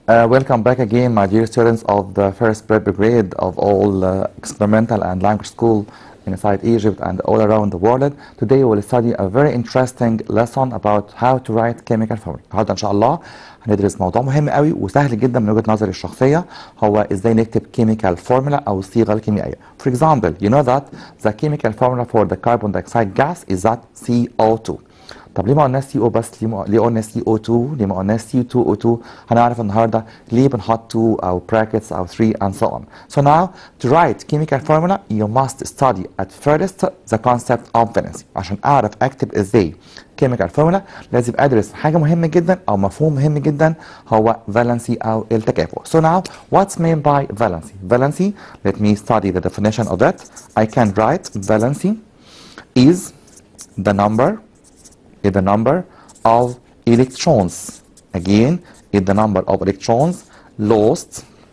Uh, welcome back again, my dear students of the first prep grade of all uh, experimental and language school inside Egypt and all around the world. Today we will study a very interesting lesson about how to write chemical formula. النهارده ان شاء الله هندرس موضوع مهم قوي وسهل جدا من وجهة نظري الشخصية هو ازاي نكتب chemical formula او الصيغة الكيميائية. For example, you know that the chemical formula for the carbon dioxide gas is that CO2. طب ليه ما قلناش سي او بس ليه ما ليه قلنا سي او 2 ليه ما قلناش سي 2 او 2 هنعرف النهارده ليه بنحط 2 او brackets او 3 and so on so now to write chemical formula you must study at first the concept of valency عشان اعرف اكتب ازاي chemical formula لازم ادرس حاجه مهمه جدا او مفهوم مهم جدا هو valency او التكافؤ so now what's meant by valency valency let me study the definition of that I can write valency is the number is the number of electrons. Again, is the number of electrons lost,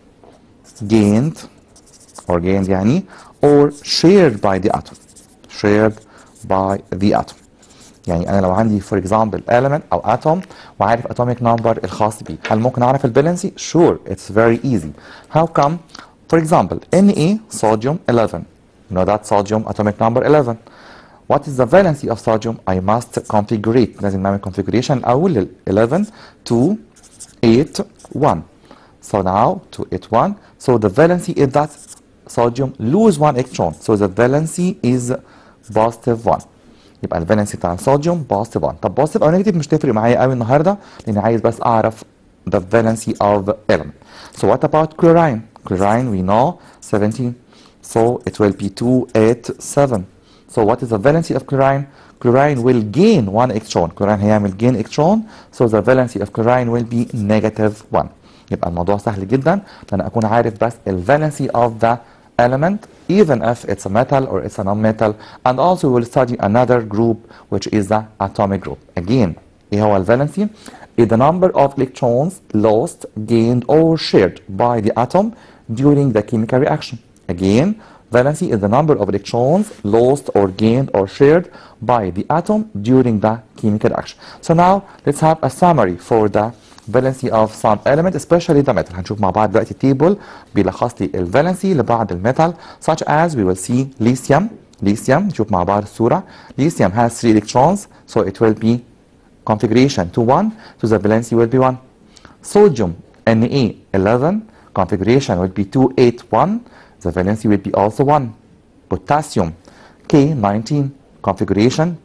gained, or gained يعني, or shared by the atom. Shared by the atom. يعني أنا لو عندي for example element أو atom وعارف atomic number الخاص بيه هل ممكن أعرف البالانسي؟ Sure, it's very easy. How come? For example, Na sodium 11. You know that sodium atomic number 11. What is the valency of sodium? I must configure لازم نعمل configuration الأول لل 11 to 8 1 so now to 8 1 so the valency is that sodium lose one electron so the valency is positive 1 يبقى الفالنسي بتاع الصوديوم positive 1 طب positive او negative مش تفرق معايا قوي النهارده لان عايز بس اعرف the valency of element so what about chlorine chlorine we know 17 so it will be 2 8 7 So what is the valency of chlorine? Chlorine will gain one electron. Chlorine هيعمل gain electron. So the valency of chlorine will be negative 1. يبقى الموضوع سهل جدا لأن أكون عارف بس ال valency of the element even if it's a metal or it's a non-metal and also we'll study another group which is the atomic group. Again, ايه هو ال valency? is the number of electrons lost, gained or shared by the atom during the chemical reaction. Again, Valency is the number of electrons lost or gained or shared by the atom during the chemical reaction. So now let's have a summary for the valency of some element especially the metal. هنشوف مع بعض دلوقتي تيبل بيلخص لي الفالنسي لبعض الميتال such as we will see lithium lithium نشوف مع بعض الصورة lithium has 3 electrons so it will be configuration to 1 so the valency will be 1 sodium Na 11 configuration will be 281 the valency will be also 1. Potassium K19 configuration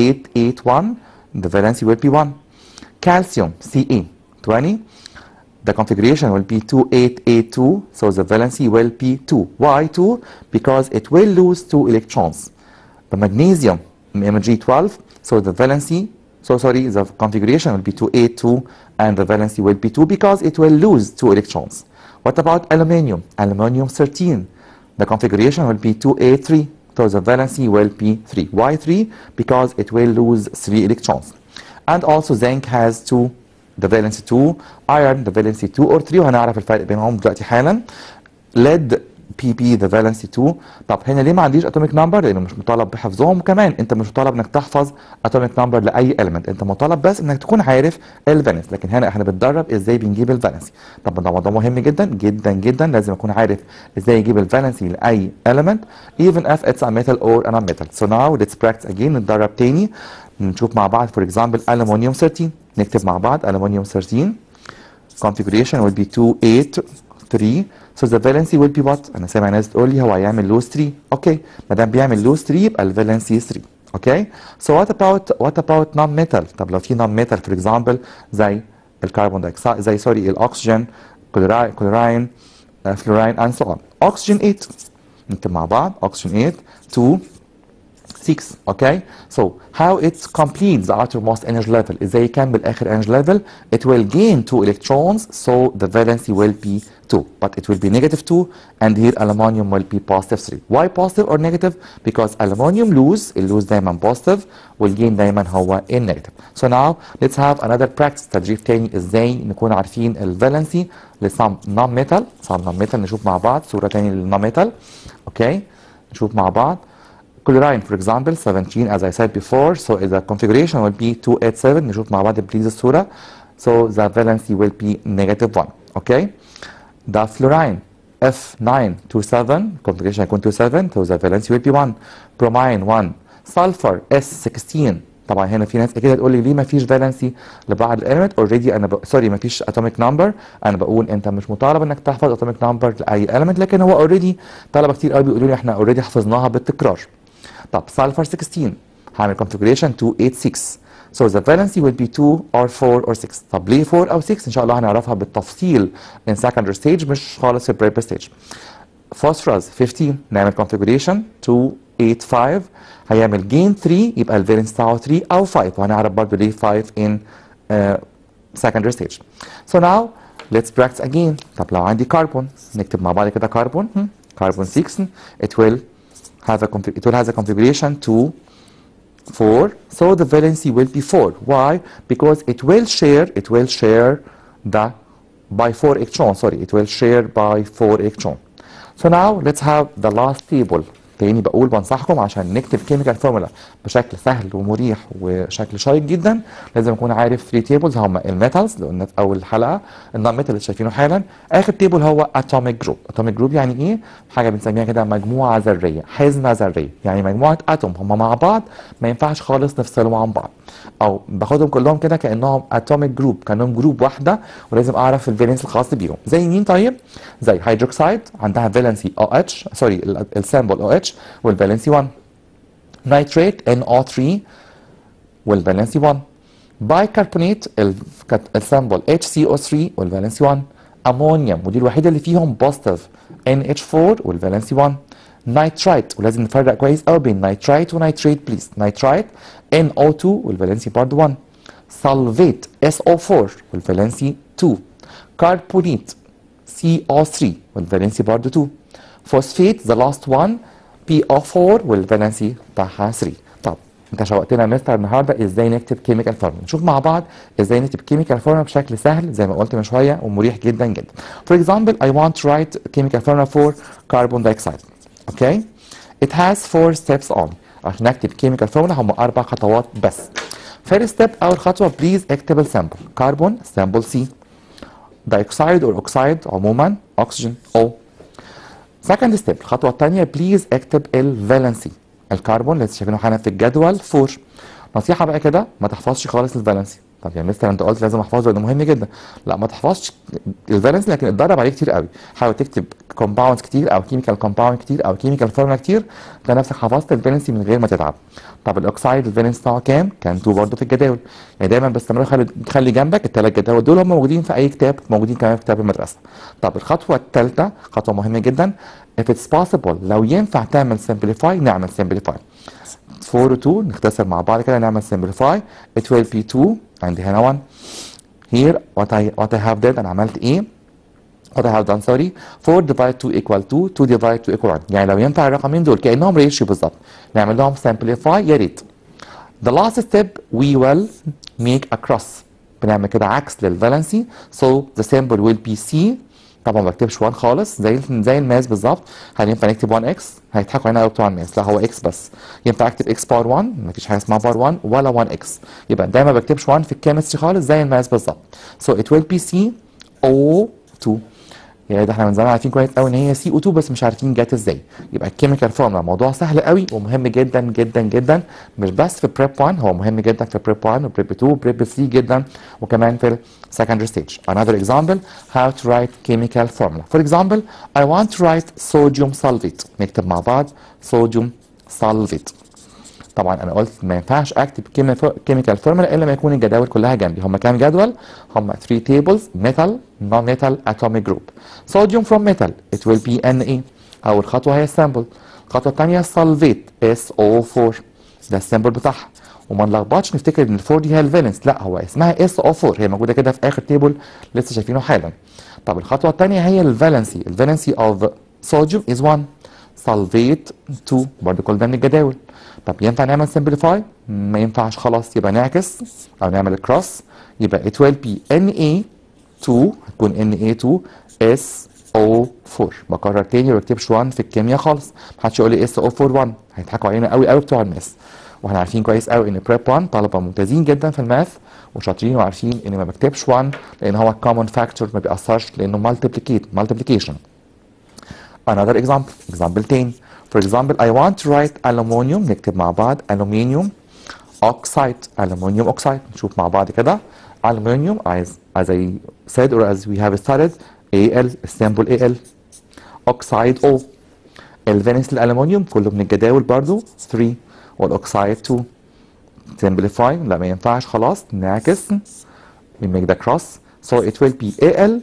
2881 the valency will be 1. Calcium Ca20 the configuration will be 2882 so the valency will be 2. Why 2? Because it will lose 2 electrons. The magnesium Mg12 so the valency so sorry the configuration will be 282 and the valency will be 2 because it will lose 2 electrons. What about aluminium? Aluminium 13 the configuration will be 2A3 so the valency will be 3 why 3 because it will lose 3 electrons and also zinc has 2 the valency 2 iron the valency 2 or 3 وهنعرف الفرق بينهم دلوقتي حالا lead PP the valency 2 طب هنا ليه ما عنديش atomic number لانه مش مطالب بحفظهم وكمان انت مش مطالب انك تحفظ atomic number لاي element انت مطالب بس انك تكون عارف الفالنس لكن هنا احنا بنتدرب ازاي بنجيب الفالنسي طب ده موضوع مهم جدا جدا جدا لازم اكون عارف ازاي اجيب الفالنسي لاي element even if it's a metal or a non-metal so now let's practice again نتدرب تاني نشوف مع بعض for example aluminium 13 نكتب مع بعض aluminium 13 configuration will be 2 8 3 so the valency will be what انا سامع ناس تقول لي هو هيعمل لوز 3 اوكي ما دام بيعمل لوز 3 يبقى الفالنسي 3 اوكي so what about what about non metal طب لو في non metal for example زي الكربون دايوكسيد زي سوري الاكسجين كلوراين فلوراين and so on oxygen 8 نكتب مع بعض oxygen 8 2 6 okay so how it completes the outermost energy level ازاي يكمل اخر energy level it will gain 2 electrons so the valency will be 2 but it will be negative 2 and here aluminum will be positive 3 why positive or negative because aluminum lose it lose دايما positive والgain دايما هو in negative so now let's have another practice تدريب تاني ازاي نكون عارفين الفالنسي لسم non metal some non metal نشوف مع بعض صورة تاني للnon metal okay نشوف مع بعض chlorine for example 17 as I said before so the configuration will be 287 نشوف مع بعض بليز الصورة so the valency will be negative 1 okay the fluorine F927 configuration هيكون 27 so the valency will be 1 bromine 1 sulfur S16 طبعا هنا في ناس اكيد هتقول لي ليه ما فيش فالنسي لبعض الاليمنت اوريدي انا ب... سوري ما فيش اتوميك نمبر انا بقول انت مش مطالب انك تحفظ اتوميك نمبر لاي اليمنت لكن هو اوريدي طلبه كتير قوي بيقولوا لي احنا اوريدي حفظناها بالتكرار طب سلفر 16 هعمل configuration 286 So the valency will be 2 or 4 or 6 طب ليه 4 او 6 ان شاء الله هنعرفها بالتفصيل in secondary stage مش خالص في prepper stage phosphorus 15 نعمل configuration 285 هيعمل gain 3 يبقى الفالنس بتاعه 3 او 5 وهنعرف برضه ليه 5 in uh, secondary stage so now let's practice again طب لو عندي كربون نكتب مع بعض كده كربون كربون 6 it will have a config- it will has a configuration 2 4 so the valency will be 4 why because it will share it will share the by 4 electron sorry it will share by 4 electron so now let's have the last table تاني بقول بنصحكم عشان نكتب كيميكال فورمولا بشكل سهل ومريح وشكل شيق جدا لازم اكون عارف 3 تيبلز هم الميتالز اللي قلنا في اول الحلقه النون ميتال اللي شايفينه حالا اخر تيبل هو اتوميك جروب اتوميك جروب يعني ايه حاجه بنسميها كده مجموعه ذريه حزمه ذريه يعني مجموعه اتوم هم مع بعض ما ينفعش خالص نفصلهم عن بعض او باخدهم كلهم كده كانهم اتوميك جروب كانهم جروب واحده ولازم اعرف الفالنس الخاص بيهم زي مين طيب زي هيدروكسيد عندها فالنسي او اتش سوري السامبل او اتش والفالنسي 1 نيتريت NO3 والفالنسي 1 بايكربونات السامبل HCO3 والفالنسي 1 امونيوم ودي الوحيده اللي فيهم بوزيتيف NH4 والفالنسي 1 نيترايت ولازم نفرق كويس قوي بين نيترايت ونيتريت بليز نيترايت NO2 والفالنسي برضه 1 سلفيت SO4 والفالنسي 2 كاربونيت CO3 والفالنسي برضه 2 فوسفيت ذا لاست وان PO4 والفالنسي بتاعها 3 طب انت شوقتنا يا مستر النهارده ازاي نكتب كيميكال فورمولا نشوف مع بعض ازاي نكتب كيميكال فورمولا بشكل سهل زي ما قلت من شويه ومريح جدا جدا for example I want to write chemical formula for carbon dioxide okay it has four steps on عشان نكتب chemical formula هم اربع خطوات بس first step اول خطوه بليز اكتب السامبل كربون سامبل سي dioxide or oxide عموما oxygen O سكند ستيب الخطوه الثانيه بليز اكتب الفالنسي الكربون اللي شايفينه حالا في الجدول 4 نصيحه بقى كده ما تحفظش خالص الفالنسي طب يا مستر انت قلت لازم احفظه ده مهم جدا لا ما تحفظش الفالنسي لكن اتدرب عليه كتير قوي حاول تكتب كومباوندز كتير او كيميكال كومباوند كتير او كيميكال فورمولا كتير تلاقي نفسك حفظت الفالنسي من غير ما تتعب طب الاوكسايد الفالنس بتاعه كام؟ كان 2 برضه في الجداول يعني دايما باستمرار خلي خلي جنبك الثلاث جداول دول هم موجودين في اي كتاب موجودين كمان في كتاب المدرسه طب الخطوه الثالثه خطوه مهمه جدا if it's possible لو ينفع تعمل simplify نعمل simplify 4 و 2 نختصر مع بعض كده نعمل simplify it will be 2 عندي هنا 1 here what I what I have done انا عملت ايه what I have done sorry 4 divide 2 equal 2 2 divide 2 equal 1 يعني لو ينفع الرقمين دول كانهم ريشيو بالظبط نعمل لهم simplify يا ريت the last step we will make a cross بنعمل كده عكس للفالنسي so the symbol will be C طبعا ما بكتبش 1 خالص زي زي الماس بالظبط هل ينفع نكتب 1 اكس هيضحكوا علينا قوي بتوع الماس لا هو اكس بس ينفع اكتب اكس باور 1 مفيش حاجه اسمها باور 1 ولا 1 اكس يبقى دايما ما بكتبش 1 في الكيمستري خالص زي الماس بالظبط so it will be C O 2 يعني ده احنا من زمان عارفين كويس قوي ان هي سي او 2 بس مش عارفين جت ازاي يبقى الكيميكال فورمولا موضوع سهل قوي ومهم جدا جدا جدا مش بس في بريب 1 هو مهم جدا في بريب 1 وبريب 2 وبريب 3 جدا وكمان في secondary stage another example how to write chemical formula for example I want to write sodium sulfate نكتب مع بعض sodium sulfate طبعا انا قلت ما ينفعش اكتب كيميكال فورمولا الا ما يكون الجداول كلها جنبي هم كام جدول هم 3 tables metal non metal atomic group sodium from metal it will be Na اول خطوه هي السامبل الخطوه الثانيه سلفيت SO4 ده السامبل بتاعها وما نلخبطش نفتكر ان الفور دي هي الفالنس لا هو اسمها SO4 هي موجوده كده في اخر تيبل لسه شايفينه حالا طب الخطوه الثانيه هي الفالنسي الفالنسي اوف صوديوم از 1 سلفيت 2 برضه كل ده من الجداول طب ينفع نعمل سمبليفاي ما ينفعش خلاص يبقى نعكس او نعمل كروس يبقى it will be Na2 هتكون Na2 SO4 بكرر تاني ما بكتبش 1 في الكيمياء خالص محدش يقول لي SO4 1 هيضحكوا علينا قوي قوي بتوع الماس واحنا عارفين كويس قوي ان بريب 1 طلبه ممتازين جدا في الماث وشاطرين وعارفين ان ما بكتبش 1 لان هو كومن فاكتور ما بيأثرش لانه مالتيبليكيت مالتيبليكيشن another example example تاني for example I want to write aluminium نكتب مع بعض aluminium oxide aluminium oxide نشوف مع بعض كده aluminium as, as I said or as we have studied Al symbol Al oxide O الفالنس الالومنيوم كله من الجداول برضو 3 والاوكسايد 2 simplify لا ما ينفعش خلاص نعكس we make the cross so it will be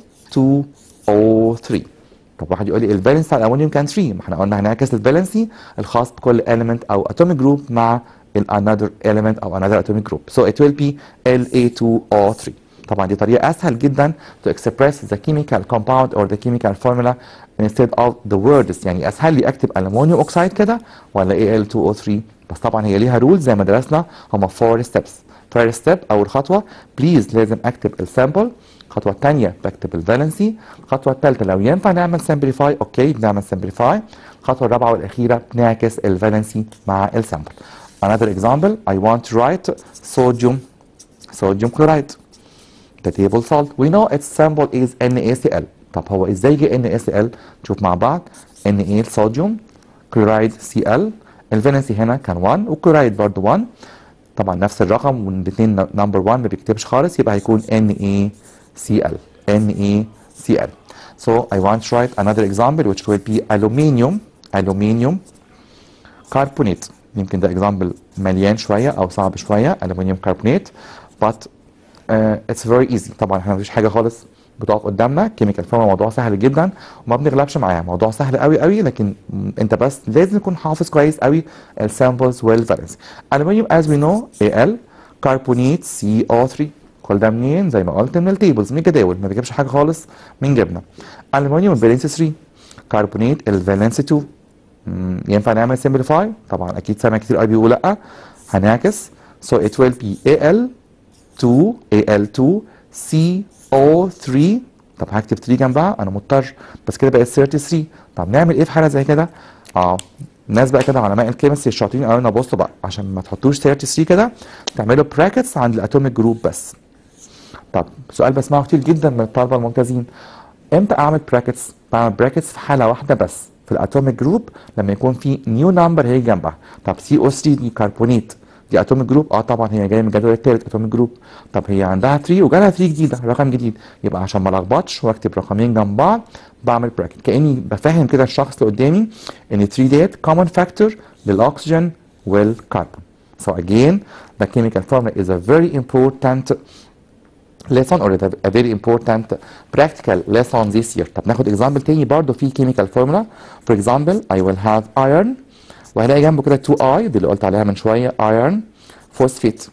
Al2O3 طب واحد يقول لي الفالنس بتاع الالومنيوم كان 3 ما احنا قلنا هنعكس الفالنسي الخاص بكل element او atomic group مع ال another element او another atomic group so it will be La2O3 طبعا دي طريقة أسهل جدا to express the chemical compound or the chemical formula instead of the words يعني أسهل لي أكتب ألمونيوم أوكسايد كده ولا Al2O3 بس طبعا هي ليها رولز زي ما درسنا هما 4 steps first step أول خطوة بليز لازم أكتب السامبل الخطوة الثانية بكتب الفالنسي الخطوة الثالثة لو ينفع نعمل سمبليفاي أوكي بنعمل سمبليفاي الخطوة الرابعة والأخيرة بنعكس الفالنسي مع السامبل Another example I want to write sodium sodium chloride the table salt we know its symbol is NaCl طب هو ازاي جه NaCl نشوف مع بعض Na صوديوم كلورايد Cl الفالنسي هنا كان 1 والكلورايد برضه 1 طبعا نفس الرقم والاثنين نمبر 1 ما بيكتبش خالص يبقى هيكون NaCl NaCl so I want to write another example which will be aluminium aluminium carbonate يمكن ده example مليان شويه او صعب شويه aluminium carbonate but uh, it's very easy طبعا احنا مفيش حاجه خالص بتقف قدامنا كيميكال فورم موضوع سهل جدا وما بنغلبش معاه موضوع سهل قوي قوي لكن انت بس لازم تكون حافظ كويس قوي السامبلز والفالنس الومنيوم as we know Al كربونيت CO3 كل ده منين زي ما قلت من التيبلز من الجداول ما بيجيبش حاجه خالص من جبنا الومنيوم فالنس 3 كربونيت الفالنس 2 ينفع نعمل سمبليفاي طبعا اكيد سامع كتير قوي بيقول لا هنعكس so it will be Al 2 Al2 CO3 طب هكتب 3 جنبها انا مضطر بس كده بقت 33 طب نعمل ايه في حاله زي كده؟ اه الناس بقى كده علماء الكيمستري الشاطرين قالوا لنا بصوا بقى عشان ما تحطوش 33 كده تعملوا براكتس عند الاتوميك جروب بس طب سؤال بسمعه كتير جدا من الطلبه الممتازين امتى اعمل براكتس؟ بعمل براكتس في حاله واحده بس في الاتوميك جروب لما يكون في نيو نمبر هي جنبها طب سي او 3 دي كربونيت دي اتوميك جروب اه طبعا هي جايه من الجدول الثالث اتوميك جروب طب هي عندها 3 وجالها 3 جديده رقم جديد يبقى عشان ما لخبطش واكتب رقمين جنب بعض بعمل براكت كاني بفهم كده الشخص اللي قدامي ان 3 ديت كومن فاكتور للاكسجين والكربون so again the chemical formula is a very important lesson or a very important practical lesson this year طب ناخد example تاني برضه في chemical formula for example I will have iron وهلاقي جنبه كده 2 اي دي اللي قلت عليها من شويه ايرون فوسفيت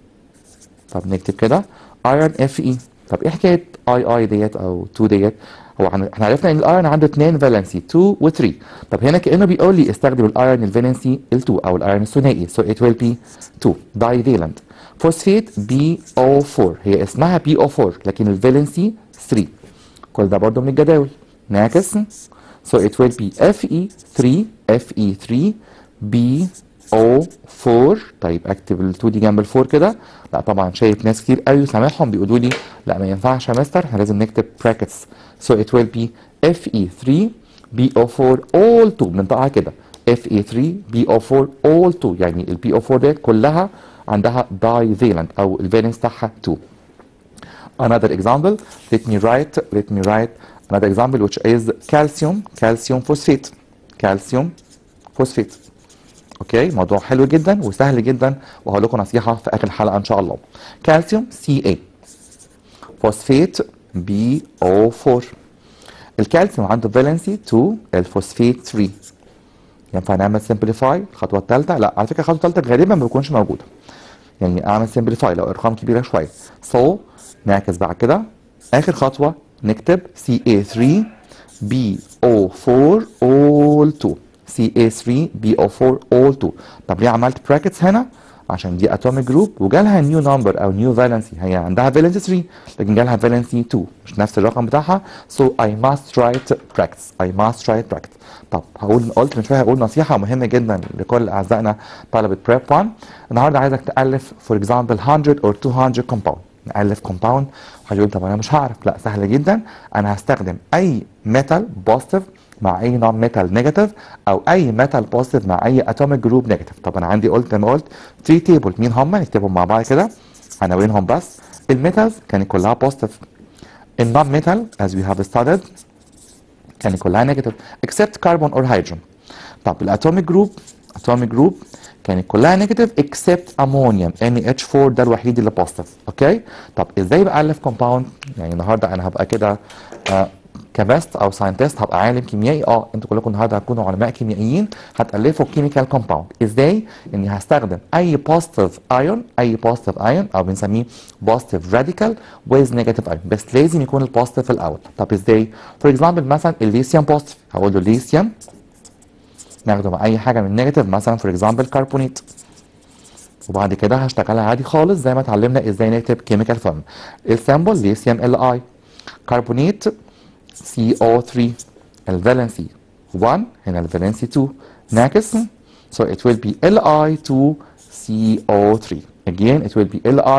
طب نكتب كده ايرون اف اي طب ايه حكايه اي اي ديت او 2 ديت هو احنا عرفنا ان الايرون عنده اثنين فالنسي 2 و 3 طب هنا كانه بيقول لي استخدم الايرون الفالنسي ال 2 او الايرون الثنائي so it will be 2 divalent فوسفيت بي او 4 هي اسمها بي او 4 لكن الفالنسي 3 كل ده برضه من الجداول نعكس so it will be Fe3 Fe3 BO4 طيب اكتب ال 2 دي جنب ال 4 كده لا طبعا شايف ناس كتير قوي سامعهم بيقولوا لي لا ما ينفعش يا مستر احنا لازم نكتب brackets so it will be Fe3 BO4 all 2 بننطقها كده Fe3 BO4 all 2 يعني ال BO4 ديت كلها عندها divalent او الفالنس بتاعها 2 another example let me write let me write another example which is calcium calcium phosphate calcium phosphate اوكي موضوع حلو جدا وسهل جدا وهقول لكم نصيحه في اخر الحلقه ان شاء الله كالسيوم Ca فوسفات BO4 الكالسيوم عنده فالنسي 2 الفوسفات 3 ينفع نعمل سمبليفاي الخطوه الثالثه لا على فكره الخطوه الثالثه غالبا ما بتكونش موجوده يعني اعمل سمبليفاي لو ارقام كبيره شويه سو so, نعكس بعد كده اخر خطوه نكتب CA3 BO4 all 2 CA3 BO4 all 2 طب ليه عملت براكتس هنا عشان دي اتوميك جروب وجالها نيو نمبر او نيو فالنسي هي عندها فالنسي 3 لكن جالها فالنسي 2 مش نفس الرقم بتاعها so I must write practice I must write practice طب هقول قلت من شويه هقول نصيحه مهمه جدا لكل اعزائنا طلبه بريب 1 النهارده عايزك تالف فور اكزامبل 100 or 200 كومباوند نالف كومباوند هيقول طب انا مش هعرف لا سهل جدا انا هستخدم اي ميتال بوزيتيف مع اي نون ميتال نيجاتيف او اي ميتال بوزيتيف مع اي اتوميك جروب نيجاتيف طب انا عندي قلت لما قلت 3 تيبل مين هم نكتبهم مع بعض كده عناوينهم بس الميتالز كانت كلها بوزيتيف النون ميتال as we have studied كانت كلها نيجاتيف except كربون اور هيدروجين طب الاتوميك جروب اتوميك جروب كانت كلها نيجاتيف اكسبت امونيوم NH4 ده الوحيد اللي بوزيتيف اوكي طب ازاي بالف كومباوند يعني النهارده انا هبقى كده آه كبست او ساينتست هبقى عالم كيميائي اه انتوا كلكم النهارده هتكونوا علماء كيميائيين هتالفوا كيميكال كومباوند ازاي اني هستخدم اي بوزيتيف ايون اي بوزيتيف ايون او بنسميه بوزيتيف راديكال ويز نيجاتيف ايون بس لازم يكون البوزيتيف الاول طب ازاي فور اكزامبل مثلا الليثيوم بوزيتيف هقول له ليثيوم ناخده مع اي حاجه من نيجاتيف مثلا فور اكزامبل كربونيت وبعد كده هشتغلها عادي خالص زي ما اتعلمنا ازاي نكتب كيميكال فورم السامبل ليثيوم ال اي كربونيت CO3 الفالنسي 1 هنا الفالنسي 2 ناقص so it will be Li2CO3 again it will be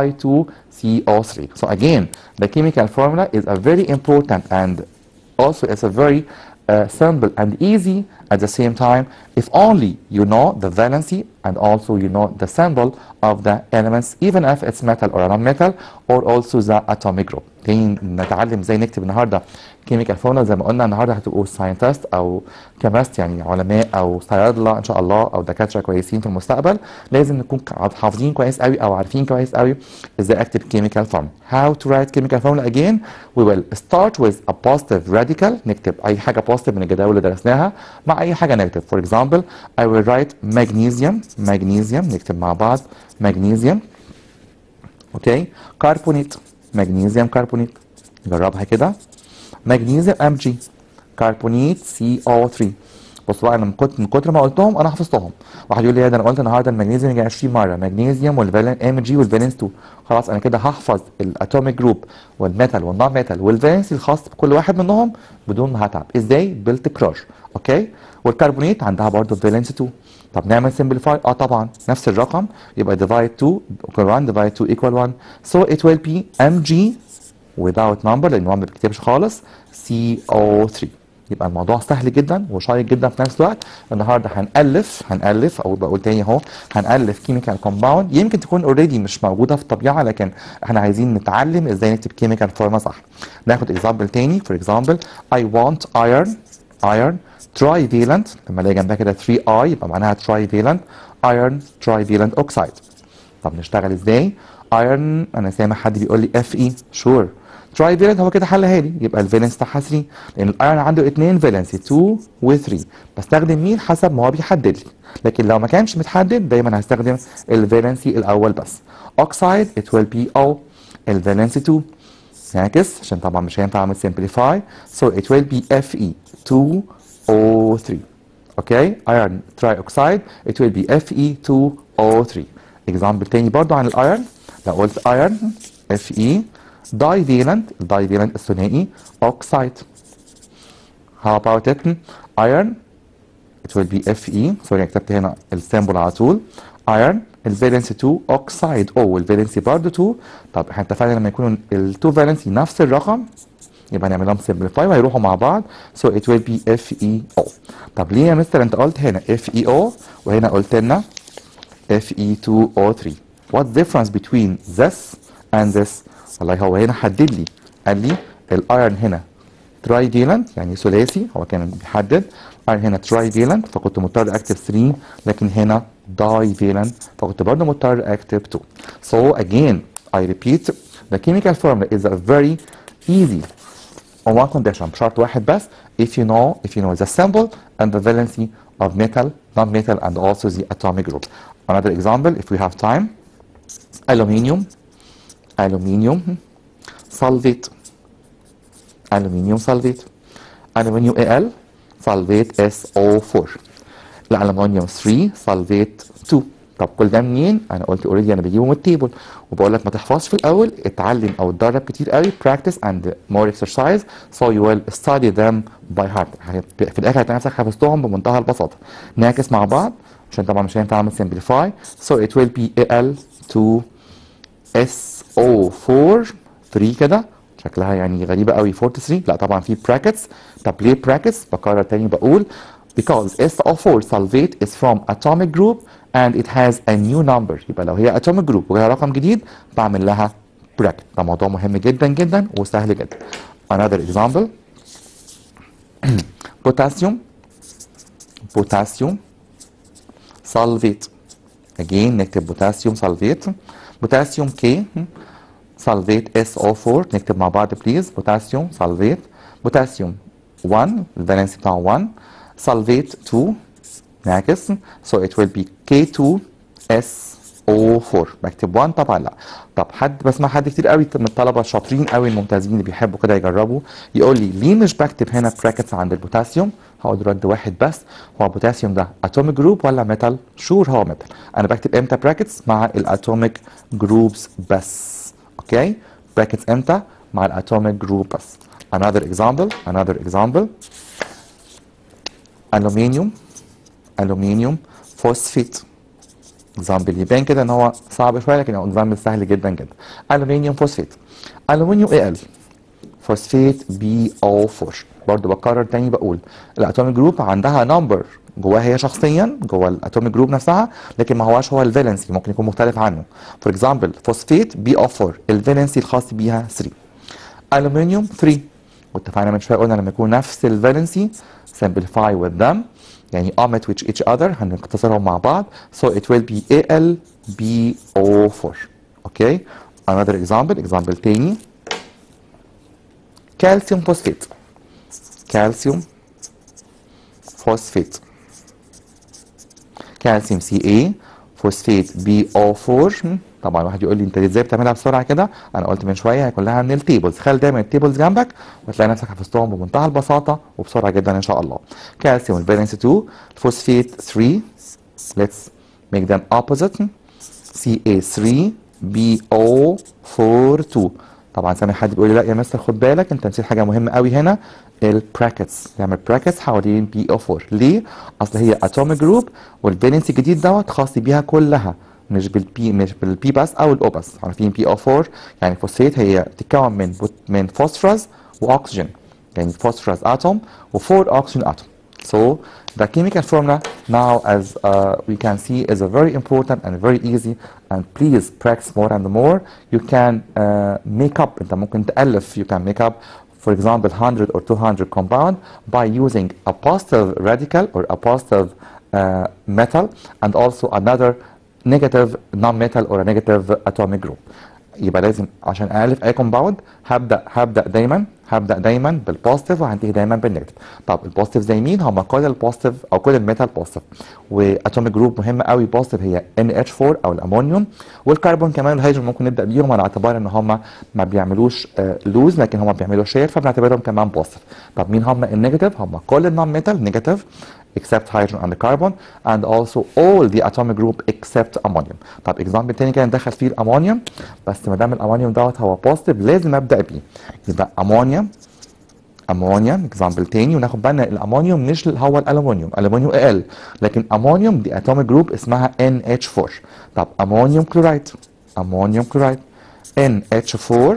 Li2CO3 so again the chemical formula is a very important and also it's a very uh, simple and easy at the same time if only you know the valency and also you know the symbol of the elements even if it's metal or non-metal or also the atomic group جايين نتعلم ازاي نكتب النهارده كيميكال فورمولا زي ما قلنا النهارده هتبقوا ساينتست او كيمست يعني علماء او صيادله ان شاء الله او دكاتره كويسين في المستقبل لازم نكون حافظين كويس قوي او عارفين كويس قوي ازاي اكتب كيميكال فورمولا how to write chemical formula again we will start with a positive radical نكتب اي حاجه positive من الجداول اللي درسناها مع اي حاجه negative for example I will write magnesium magnesium نكتب مع بعض magnesium اوكي كربونيت مغنيسيوم كربونيت نجربها كده مغنيسيوم ام جي كربونيت سي او 3 بصوا بقى انا من كتر من كتر ما قلتهم انا حفظتهم واحد يقول لي ده انا قلت النهارده المغنيسيوم يجي 20 مره مغنيسيوم والفالين ام جي والفالنس 2 خلاص انا كده هحفظ الاتوميك جروب والميتال والنون ميتال والفالنس الخاص بكل واحد منهم بدون ما هتعب ازاي بالتكرار اوكي والكربونيت عندها برضه فالنس 2 طب نعمل سمبليفاي اه طبعا نفس الرقم يبقى divide 2 equal 1 divide 2 equal 1 so it will be mg without number لان 1 ما بيكتبش خالص CO3 يبقى الموضوع سهل جدا وشيق جدا في نفس الوقت النهارده هنالف هنالف او بقول تاني اهو هنالف كيميكال كومباوند يمكن تكون اوريدي مش موجوده في الطبيعه لكن احنا عايزين نتعلم ازاي نكتب كيميكال فورمه صح ناخد اكزامبل تاني فور اكزامبل I want iron iron trivalent لما الاقي جنبها كده 3 i يبقى معناها trivalent iron trivalent oxide طب نشتغل ازاي iron انا سامع حد بيقول لي اف اي شور ترايفالنت هو كده حلها لي يبقى الفالنس بتاعها 3 لان الايرون عنده اثنين فالنسي 2 و 3 بستخدم مين حسب ما هو بيحدد لي لكن لو ما كانش متحدد دايما هستخدم الفالنسي الاول بس اوكسايد it will be O الفالنسي 2 نعكس عشان طبعا مش هينفع اعمل simplify so it will be Fe 2 O3 اوكي ايرون تراي اوكسايد it will be Fe 2 O3 اكزامبل تاني برضو عن الايرون لو قلت ايرون Fe divalent الدايفالنت الثنائي oxide how about it iron it will be Fe سوري كتبت هنا السيمبل على طول iron الفالنسي 2 oxide او الفالنسي برضه 2 طب احنا اتفقنا لما يكونوا ال2 فالنسي نفس الرقم يبقى نعمل لهم سمبليفاي وهيروحوا مع بعض so it will be FeO طب ليه يا مستر انت قلت هنا FeO وهنا قلت لنا Fe2O3 what's difference between this and this والله هو هنا حدد لي قال لي الايرون هنا تراي فيلنت يعني ثلاثي هو كان بيحدد ايرون هنا تراي فيلنت فكنت مضطر اكتب 3 لكن هنا داي فيلنت فكنت برضه مضطر اكتب 2 so again I repeat the chemical formula is a very easy on one condition بشرط واحد بس if you know if you know the symbol and the valency of metal non-metal and also the atomic group another example if we have time aluminium aluminium sulfate aluminium sulfate aluminium Al sulfate SO4 الالومنيوم 3 sulfate 2 طب كل ده منين انا قلت اوريدي انا بجيبه من التيبل وبقول لك ما تحفظش في الاول اتعلم او اتدرب كتير قوي practice and more exercise so you will study them by heart هت- في الاخر هتلاقي نفسك حفظتهم بمنتهى البساطه نعكس مع بعض عشان طبعا مش هينفع اعمل simplify so it will be al2 SO4 3 كده شكلها يعني غريبة قوي 4 to 3 لا طبعا في brackets طب ليه brackets بكرر تاني بقول because SO4 sulfate is from atomic group and it has a new number يبقى لو هي atomic group وهي رقم جديد بعمل لها bracket ده موضوع مهم جدا جدا وسهل جدا another example potassium potassium sulfate again نكتب بوتاسيوم سلفيت بوتاسيوم كي سلفيت SO4 نكتب مع بعض بليز بوتاسيوم سلفيت بوتاسيوم 1 الفالنسي بتاعه 1 سلفيت 2 نعكس so it will be K2SO4 بكتب 1 طبعا لا طب حد بسمع حد كتير قوي من الطلبه الشاطرين قوي الممتازين اللي بيحبوا كده يجربوا يقول لي ليه مش بكتب هنا براكتس عند البوتاسيوم هقول رد واحد بس هو البوتاسيوم ده اتوميك جروب ولا ميتال شور هو ميتال انا بكتب امتى براكتس مع الاتوميك جروبس بس اوكي براكتس امتى مع الاتوميك جروب بس another example another example aluminium aluminium phosphate اكزامبل يبان كده ان هو صعب شويه لكن هو اكزامبل سهل جدا جدا الومنيوم فوسفات الومنيوم اي ال فوسفات بي او 4 برضه بكرر تاني بقول الاتوميك جروب عندها نمبر جواها هي شخصيا جوه الاتوميك جروب نفسها لكن ما هواش هو الفالنسي ممكن يكون مختلف عنه فور اكزامبل فوسفات بي او 4 الفالنسي الخاص بيها 3 الومنيوم 3 واتفقنا من شويه قلنا لما يكون نفس الفالنسي simplify with them يعني omit with each other هنختصرهم مع بعض so it will be AlBO4 okay another example example تاني calcium phosphate calcium phosphate calcium Ca phosphate BO4 هم، طبعا واحد يقول لي انت ازاي بتعملها بسرعه كده انا قلت من شويه هي كلها من التيبلز خلي دايما التيبلز جنبك وتلاقي نفسك حفظتهم بمنتهى البساطه وبسرعه جدا ان شاء الله كالسيوم الفالنس 2 الفوسفيت 3 let's make them opposite CA3 BO42 طبعا سامع حد بيقول لي لا يا مستر خد بالك انت نسيت حاجه مهمه قوي هنا البراكتس نعمل براكتس حوالين بي او 4 ليه؟ اصل هي اتوميك جروب والفالنسي الجديد دوت خاص بيها كلها مش بالبي مش بالبي بس او الاو بس عارفين بي او 4 يعني فوسفيت هي بتتكون من بوت- من فوسفورس واكسجين يعني phosphorus atom و 4 oxygen atom. So the chemical formula now as uh, we can see is a very important and very easy and please practice more and more. You can uh, make up انت ممكن تألف you can make up for example 100 or 200 compound by using a positive radical or a positive uh, metal and also another negative non-metal or a negative atomic group. يبقى لازم عشان الف اي كومباوند هبدا هبدا دايما هبدا دايما بالبوزيتيف وهنتهي دايما بالنيجاتيف طب البوزيتيف زي مين هم كل البوزيتيف او كل الميتال بوزيتيف واتوميك جروب مهم قوي بوزيتيف هي NH4 او الامونيوم والكربون كمان والهيدروجين ممكن نبدا بيهم على اعتبار ان هم ما بيعملوش لوز لكن هم بيعملوا شير فبنعتبرهم كمان بوزيتيف طب مين هم النيجاتيف هم كل النون ميتال نيجاتيف except hydrogen and carbon and also all the atomic group except ammonium طب اكزامبل تاني كده ندخل فيه الامونيوم بس ما دام الامونيوم دوت هو بوزيتيف لازم ابدا بيه يبقى امونيوم امونيوم اكزامبل تاني وناخد بالنا الامونيوم مش هو الالومنيوم الومنيوم اقل لكن امونيوم دي اتوميك جروب اسمها NH4 طب امونيوم كلورايد امونيوم كلورايد NH4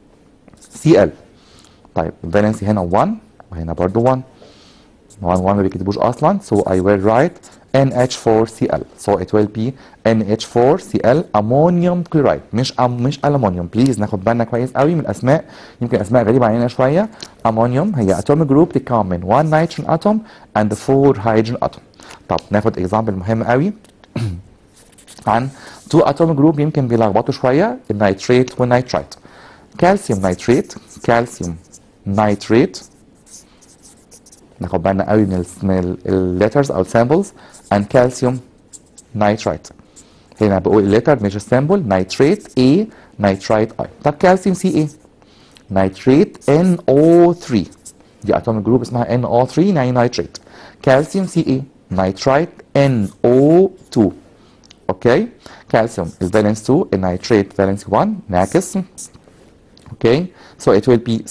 Cl طيب الفالنسي هنا 1 وهنا برضو 1 1 1 ما بيكتبوش اصلا so I will write NH4Cl so it will be NH4Cl ammonium chloride مش أم مش ألمونيوم بليز ناخد بالنا كويس قوي من الاسماء يمكن اسماء غريبه علينا شويه امونيوم هي atomic group تتكون من 1 nitrogen atom and 4 hydrogen atom طب ناخد اكزامبل مهم قوي عن تو atomic group يمكن بيلخبطوا شويه النيتريت والنيترايت كالسيوم نيتريت كالسيوم نيتريت ناخد بالنا قوي من من الليترز او السامبلز and calcium nitrite هنا بقول الليتر مش السامبل نيتريت A نيترايت I طب كالسيوم Ca نيتريت NO3 دي اتوميك جروب اسمها NO3 يعني نيتريت كالسيوم Ca نيترايت NO2 اوكي كالسيوم الفالنس 2 النيتريت فالنس 1 ناقص اوكي so it will be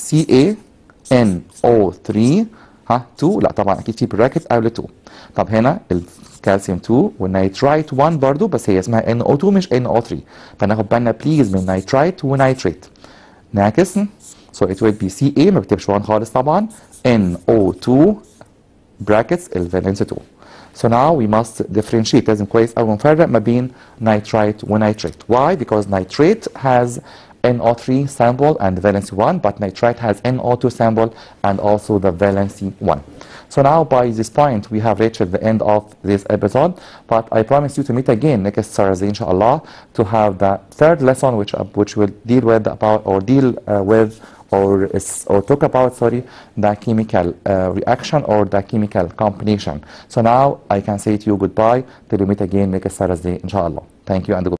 CaNO3 ها 2 لا طبعا اكيد في براكت قبل 2 طب هنا الكالسيوم 2 والنيترايت 1 برضو بس هي اسمها NO2 مش NO3 فناخد بالنا بليز من نيترايت ونيتريت ناقص so it will be Ca ما بكتبش 1 خالص طبعا NO2 brackets الفالنس 2 So now we must differentiate لازم كويس قوي نفرق ما بين nitrite ونيتريت. Why? Because nitrate has NO3 sample and valency 1, but nitrite has NO2 sample and also the valency 1. So now by this point we have reached the end of this episode, but I promise you to meet again next Thursday inshallah to have the third lesson which uh, which will deal with about or deal uh, with or is- or talk about sorry the chemical uh, reaction or the chemical combination. So now I can say to you goodbye till we meet again next Thursday inshallah. Thank you and goodbye.